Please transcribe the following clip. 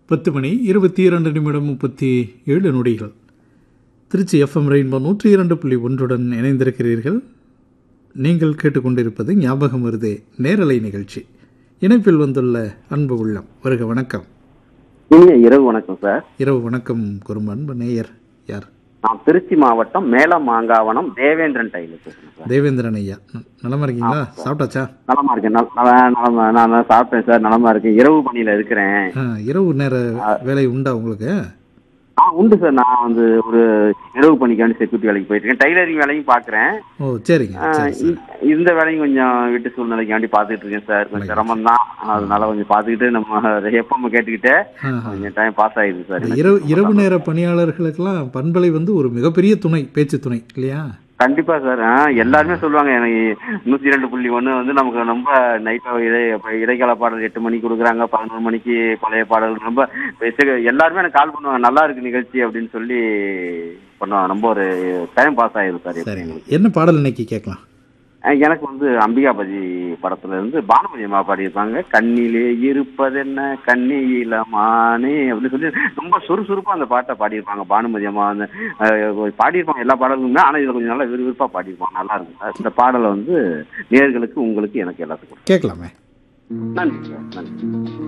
பத்து மணி இருபத்தி இரண்டு நிமிடம் முப்பத்தி ஏழு நொடிகள் திருச்சி எஃப்எம் ரெயின்போ நூற்றி இரண்டு புள்ளி ஒன்றுடன் இணைந்திருக்கிறீர்கள் நீங்கள் கேட்டுக்கொண்டிருப்பது ஞாபகம் வருதே நேரலை நிகழ்ச்சி இணைப்பில் வந்துள்ள அன்பு உள்ளம் வருக வணக்கம் இனிய இரவு வணக்கம் சார் இரவு வணக்கம் குறும் அன்பு நேயர் யார் நான் திருச்சி மாவட்டம் மேல மாங்காவனம் தேவேந்திரன் டைலர் பேசுறேன் சார் தேவேந்திரன் ஐயா ந- நலமா இருக்கீங்களா சாப்பிட்டாச்சா நலமா இருக்கேன் நல- நல- நலமா நான் நான் சாப்பிட்டேன் சார் நலமா இருக்கேன் இரவு பணியில இருக்கிறேன் ஆ, இரவு நேர வேலை உண்டா உங்களுக்கு ஆ உண்டு சார் நான் வந்து ஒரு இரவு பணிக்காண்டி செக்யூரிட்டி வேலைக்கு போயிட்டு இருக்கேன் டைலரிங் வேலையும் பாக்குறேன் ஓ சரிங்க சரி சரி இந்த வேலையும் கொஞ்சம் வீட்டு சூழ்நிலைக்காண்டி பாத்துக்கிட்டு இருக்கேன் சார் கொஞ்சம் சிரமம் தான் அதனால கொஞ்சம் பாத்துக்கிட்டு நம்ம எப்பவும் கேட்டுக்கிட்டே ஆ, ஆ. கொஞ்சம் டைம் பாஸ் ஆயிடுது சார் எனக்கு. இரவு இரவு நேர பணியாளர்களுக்கெல்லாம் பண்பலை வந்து ஒரு மிகப்பெரிய துணை பேச்சு துணை இல்லையா கண்டிப்பா சார் ஆ, எல்லாருமே சொல்லுவாங்க எனக்கு நூத்தி ரெண்டு புள்ளி ஒண்ணு வந்து நமக்கு ரொம்ப நைட்டா இடை இப்ப இடைக்கால பாடல் எட்டு மணிக்கு கொடுக்குறாங்க பதினோரு மணிக்கு பழைய பாடல் ரொம்ப பேச- எல்லாருமே எனக்கு கால் பண்ணுவாங்க நல்லா இருக்கு நிகழ்ச்சி அப்படின்னு சொல்லி பண்ணுவாங்க ரொம்ப ஒரு டைம் பாஸ் ஆயிரும் சார் எப்படி சரிங்க என்ன பாடல் இன்னைக்கு கேட்கலாம் ஆ, எனக்கு வந்து அம்பிகாபதி படத்துல இருந்து பானுமதி அம்மா பாடியிருப்பாங்க கண்ணிலே இருப்பதென்ன கண்ணியில மானே அப்படின்னு சொல்லி ரொம்ப சுறுசுறுப்பா அந்த பாட்டை பாடியிருப்பாங்க பானுமதி அம்மா வந்து அஹ், பாடியிருப்பாங்க எல்லா பாடலுமே ஆனா இதுல கொஞ்சம் நல்லா விறுவிறுப்பா பாடியிருப்பாங்க நல்லா இருக்கும் சார் இந்த பாடலை வந்து நேர்களுக்கு உங்களுக்கு எனக்கு எல்லாத்துக்கும் கேட்கலாமே நன்றி சார் நன்றி